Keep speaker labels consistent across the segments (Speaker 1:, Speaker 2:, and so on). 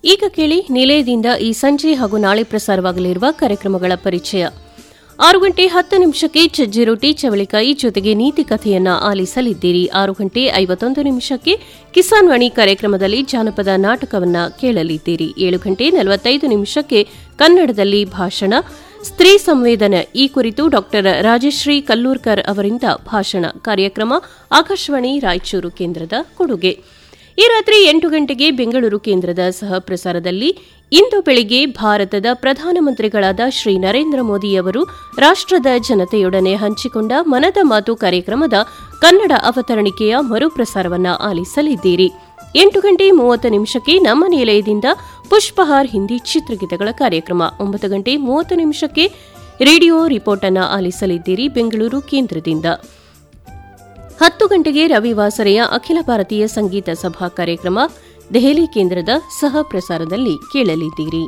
Speaker 1: ಈಗ ಕೇಳಿ ನಿಲಯದಿಂದ ಈ ಸಂಜೆ ಹಾಗೂ ನಾಳೆ ಪ್ರಸಾರವಾಗಲಿರುವ ಕಾರ್ಯಕ್ರಮಗಳ ಪರಿಚಯ ಆರು ಗಂಟೆ ಹತ್ತು ನಿಮಿಷಕ್ಕೆ ಚಜ್ಜಿ ರೊಟ್ಟಿ ಚವಳಿಕಾಯಿ ಜೊತೆಗೆ ನೀತಿ ಕಥೆಯನ್ನ ಆಲಿಸಲಿದ್ದೀರಿ ಆರು ಗಂಟೆ ಐವತ್ತೊಂದು ನಿಮಿಷಕ್ಕೆ ಕಿಸಾನ್ ವಾಣಿ ಕಾರ್ಯಕ್ರಮದಲ್ಲಿ ಜಾನಪದ ನಾಟಕವನ್ನ ಕೇಳಲಿದ್ದೀರಿ ಏಳು ಗಂಟೆ ನಲವತ್ತೈದು ನಿಮಿಷಕ್ಕೆ ಕನ್ನಡದಲ್ಲಿ ಭಾಷಣ ಸ್ತ್ರೀ ಸಂವೇದನೆ ಈ ಕುರಿತು ಡಾಕ್ಟರ್ ರಾಜಶ್ರೀ ಕಲ್ಲೂರ್ಕರ್ ಅವರಿಂದ ಭಾಷಣ ಕಾರ್ಯಕ್ರಮ ಆಕಾಶವಾಣಿ ರಾಯಚೂರು ಕೇಂದ್ರದ ಕೊಡುಗೆ ಈ ರಾತ್ರಿ ಎಂಟು ಗಂಟೆಗೆ ಬೆಂಗಳೂರು ಕೇಂದ್ರದ ಸಹ ಪ್ರಸಾರದಲ್ಲಿ ಇಂದು ಬೆಳಿಗ್ಗೆ ಭಾರತದ ಪ್ರಧಾನಮಂತ್ರಿಗಳಾದ ಶ್ರೀ ನರೇಂದ್ರ ಮೋದಿಯವರು ರಾಷ್ಟದ ಜನತೆಯೊಡನೆ ಹಂಚಿಕೊಂಡ ಮನದ ಮಾತು ಕಾರ್ಯಕ್ರಮದ ಕನ್ನಡ ಅವತರಣಿಕೆಯ ಮರುಪ್ರಸಾರವನ್ನ ಆಲಿಸಲಿದ್ದೀರಿ ಎಂಟು ಗಂಟೆ ಮೂವತ್ತು ನಿಮಿಷಕ್ಕೆ ನಮ್ಮ ನಿಲಯದಿಂದ ಪುಷ್ಪಹಾರ್ ಹಿಂದಿ ಚಿತ್ರಗೀತೆಗಳ ಕಾರ್ಯಕ್ರಮ ಒಂಬತ್ತು ಗಂಟೆ ಮೂವತ್ತು ನಿಮಿಷಕ್ಕೆ ರೇಡಿಯೋ ರಿಪೋರ್ಟ್ ಅನ್ನ ಆಲಿಸಲಿದ್ದೀರಿ ಬೆಂಗಳೂರು ಕೇಂದ್ರದಿಂದ ಹತ್ತು ಗಂಟೆಗೆ ರವಿವಾಸರೆಯ ಅಖಿಲ ಭಾರತೀಯ ಸಂಗೀತ ಸಭಾ ಕಾರ್ಯಕ್ರಮ ದೆಹಲಿ ಕೇಂದ್ರದ ಸಹ ಪ್ರಸಾರದಲ್ಲಿ ಕೇಳಲಿದ್ದೀರಿ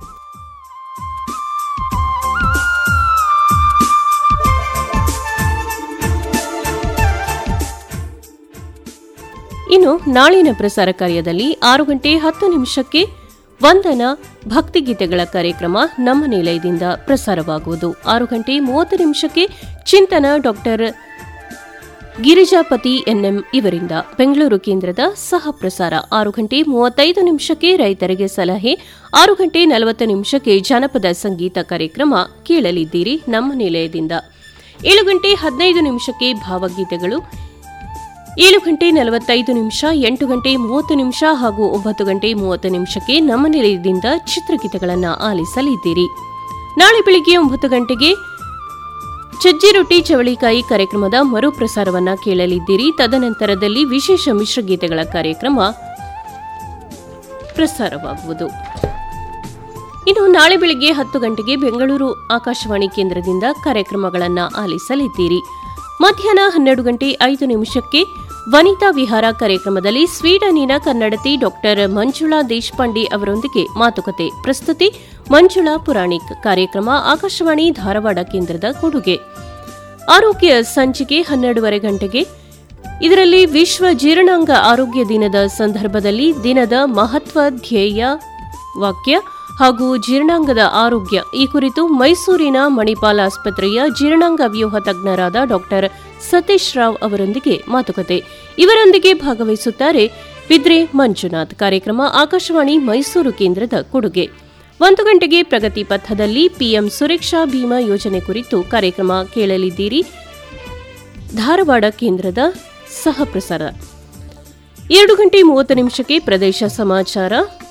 Speaker 1: ಇನ್ನು ನಾಳಿನ ಪ್ರಸಾರ ಕಾರ್ಯದಲ್ಲಿ ಆರು ಗಂಟೆ ಹತ್ತು ನಿಮಿಷಕ್ಕೆ ವಂದನ ಭಕ್ತಿಗೀತೆಗಳ ಕಾರ್ಯಕ್ರಮ ನಮ್ಮ ನಿಲಯದಿಂದ ಪ್ರಸಾರವಾಗುವುದು ಆರು ಗಂಟೆ ಮೂವತ್ತು ನಿಮಿಷಕ್ಕೆ ಚಿಂತನ ಡಾಕ್ಟರ್ ಗಿರಿಜಾಪತಿ ಎನ್ಎಂ ಇವರಿಂದ ಬೆಂಗಳೂರು ಕೇಂದ್ರದ ಸಹ ಪ್ರಸಾರ ಆರು ಗಂಟೆ ಮೂವತ್ತೈದು ನಿಮಿಷಕ್ಕೆ ರೈತರಿಗೆ ಸಲಹೆ ಆರು ಗಂಟೆ ನಲವತ್ತು ನಿಮಿಷಕ್ಕೆ ಜನಪದ ಸಂಗೀತ ಕಾರ್ಯಕ್ರಮ ಕೇಳಲಿದ್ದೀರಿ ನಮ್ಮ ನಿಲಯದಿಂದ ಏಳು ಗಂಟೆ ಹದಿನೈದು ನಿಮಿಷಕ್ಕೆ ಭಾವಗೀತೆಗಳು ಏಳು ಗಂಟೆ ನಲವತ್ತೈದು ನಿಮಿಷ ಎಂಟು ಗಂಟೆ ಮೂವತ್ತು ನಿಮಿಷ ಹಾಗೂ ಒಂಬತ್ತು ಗಂಟೆ ಮೂವತ್ತು ನಿಮಿಷಕ್ಕೆ ನಮ್ಮ ನಿಲಯದಿಂದ ಚಿತ್ರಗೀತೆಗಳನ್ನು ಆಲಿಸಲಿದ್ದೀರಿ ನಾಳೆ ಬೆಳಿಗ್ಗೆ ಒಂಬತ್ತು ಗಂಟೆಗೆ ಚಜ್ಜಿ ರೊಟ್ಟಿ ಚವಳಿಕಾಯಿ ಕಾರ್ಯಕ್ರಮದ ಮರುಪ್ರಸಾರವನ್ನ ಕೇಳಲಿದ್ದೀರಿ ತದನಂತರದಲ್ಲಿ ವಿಶೇಷ ಮಿಶ್ರಗೀತೆಗಳ ಕಾರ್ಯಕ್ರಮ ಪ್ರಸಾರವಾಗುವುದು ಇನ್ನು ನಾಳೆ ಬೆಳಿಗ್ಗೆ ಹತ್ತು ಗಂಟೆಗೆ ಬೆಂಗಳೂರು ಆಕಾಶವಾಣಿ ಕೇಂದ್ರದಿಂದ ಕಾರ್ಯಕ್ರಮಗಳನ್ನು ಆಲಿಸಲಿದ್ದೀರಿ ಮಧ್ಯಾಹ್ನ ಹನ್ನೆರಡು ಗಂಟೆ ಐದು ನಿಮಿಷಕ್ಕೆ ವನಿತಾ ವಿಹಾರ ಕಾರ್ಯಕ್ರಮದಲ್ಲಿ ಸ್ವೀಡನಿನ ಕನ್ನಡತಿ ಡಾಕ್ಟರ್ ಮಂಜುಳಾ ದೇಶಪಾಂಡೆ ಅವರೊಂದಿಗೆ ಮಾತುಕತೆ ಪ್ರಸ್ತುತಿ ಮಂಜುಳಾ ಪುರಾಣಿಕ್ ಕಾರ್ಯಕ್ರಮ ಆಕಾಶವಾಣಿ ಧಾರವಾಡ ಕೇಂದ್ರದ ಕೊಡುಗೆ ಆರೋಗ್ಯ ಸಂಚಿಕೆ ಹನ್ನೆರಡೂವರೆ ಗಂಟೆಗೆ ಇದರಲ್ಲಿ ವಿಶ್ವ ಜೀರ್ಣಾಂಗ ಆರೋಗ್ಯ ದಿನದ ಸಂದರ್ಭದಲ್ಲಿ ದಿನದ ಮಹತ್ವ ಧ್ಯೇಯ ವಾಕ್ಯ ಹಾಗೂ ಜೀರ್ಣಾಂಗದ ಆರೋಗ್ಯ ಈ ಕುರಿತು ಮೈಸೂರಿನ ಮಣಿಪಾಲ್ ಆಸ್ಪತ್ರೆಯ ಜೀರ್ಣಾಂಗ ವ್ಯೂಹ ತಜ್ಞರಾದ ಡಾಕ್ಟರ್ ಸತೀಶ್ ರಾವ್ ಅವರೊಂದಿಗೆ ಮಾತುಕತೆ ಇವರೊಂದಿಗೆ ಭಾಗವಹಿಸುತ್ತಾರೆ ಬಿದ್ರೆ ಮಂಜುನಾಥ್ ಕಾರ್ಯಕ್ರಮ ಆಕಾಶವಾಣಿ ಮೈಸೂರು ಕೇಂದ್ರದ ಕೊಡುಗೆ ಒಂದು ಗಂಟೆಗೆ ಪ್ರಗತಿ ಪಥದಲ್ಲಿ ಪಿಎಂ ಸುರಕ್ಷಾ ಭೀಮಾ ಯೋಜನೆ ಕುರಿತು ಕಾರ್ಯಕ್ರಮ ಕೇಳಲಿದ್ದೀರಿ ಧಾರವಾಡ ಕೇಂದ್ರದ ಸಹ ಪ್ರಸಾರ ಎರಡು ಗಂಟೆ ಮೂವತ್ತು ನಿಮಿಷಕ್ಕೆ ಪ್ರದೇಶ ಸಮಾಚಾರ